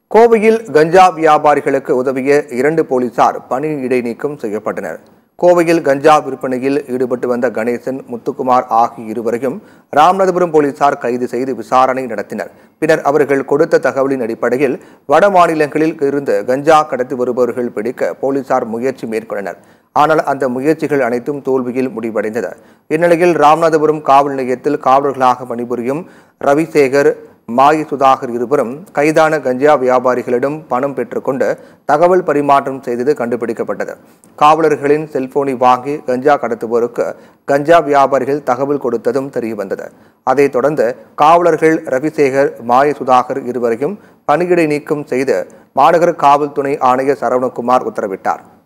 கோவையில் கஞ்சா வியாபாரிகளுக்கு உதவிய இரண்டு போலீசார் பணி இடைநீக்கம் செய்யப்பட்டனர் கோவையில் கஞ்சா விற்பனையில் ஈடுபட்டு வந்த கணேசன் முத்துக்குமார் ஆகிய இருவரையும் ராமநாதபுரம் போலீசார் கைது செய்து விசாரணை நடத்தினர் பின்னர் அவர்கள் கொடுத்த தகவலின் அடிப்படையில் வட மாநிலங்களில் இருந்து கஞ்சா கடத்தி வருபவர்கள் பிடிக்க போலீசார் முயற்சி மேற்கொண்டனர் ஆனால் அந்த முயற்சிகள் அனைத்தும் தோல்வியில் முடிவடைந்தது இந்நிலையில் ராமநாதபுரம் காவல் நிலையத்தில் காவலர்களாக பணிபுரியும் ரவிசேகர் மாயி சுதாகர் இருவரும் கைதான கஞ்சா வியாபாரிகளிடம் பணம் பெற்றுக்கொண்டு தகவல் பரிமாற்றம் செய்தது கண்டுபிடிக்கப்பட்டது காவலர்களின் செல்போனை வாங்கி கஞ்சா கடத்துவோருக்கு கஞ்சா வியாபாரிகள் தகவல் கொடுத்ததும் தெரியவந்தது அதைத் தொடர்ந்து காவலர்கள் ரவிசேகர் மாய சுதாகர் இருவரையும் பணியிடை நீக்கம் செய்து மாநகர காவல் துணை ஆணையர் சரவணகுமார் உத்தரவிட்டார்